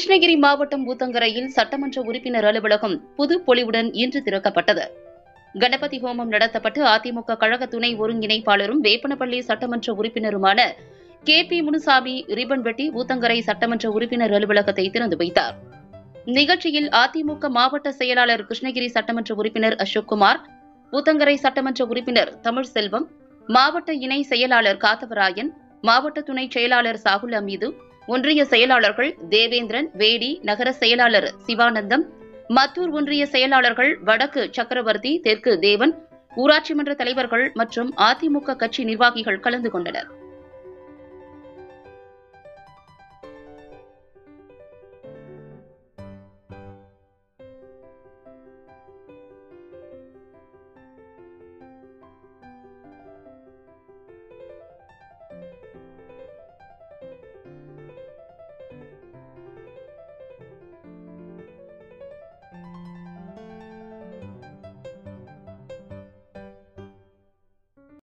கிருஷ்ணகிரி மாவட்டம் ஊத்தங்கரையில் சட்டமன்ற உறுப்பினர் அலுவலகம் புது பொலிவுடன் இன்று திறக்கப்பட்டது கணபதி ஹோமம் நடத்தப்பட்டு அதிமுக கழக துணை ஒருங்கிணைப்பாளரும் வேப்பனப்பள்ளி சட்டமன்ற உறுப்பினருமான கே பி முனுசாமி ரிப்பன் வெட்டி ஊத்தங்கரை சட்டமன்ற உறுப்பினர் அலுவலகத்தை திறந்து வைத்தார் நிகழ்ச்சியில் அதிமுக மாவட்ட செயலாளர் கிருஷ்ணகிரி சட்டமன்ற உறுப்பினர் அசோக்குமார் ஊத்தங்கரை சட்டமன்ற உறுப்பினர் தமிழ்செல்வம் மாவட்ட இணை செயலாளர் காத்தவராயன் மாவட்ட துணை செயலாளர் சாகுல் அமீது ஒன்றிய செயலாளர்கள் தேவேந்திரன் வேடி நகர செயலாளர் சிவானந்தம் மத்தூர் ஒன்றிய செயலாளர்கள் வடக்கு சக்கரவர்த்தி தெற்கு தேவன் ஊராட்சி மன்ற தலைவர்கள் மற்றும் அதிமுக கட்சி நிர்வாகிகள் கலந்து கொண்டனர்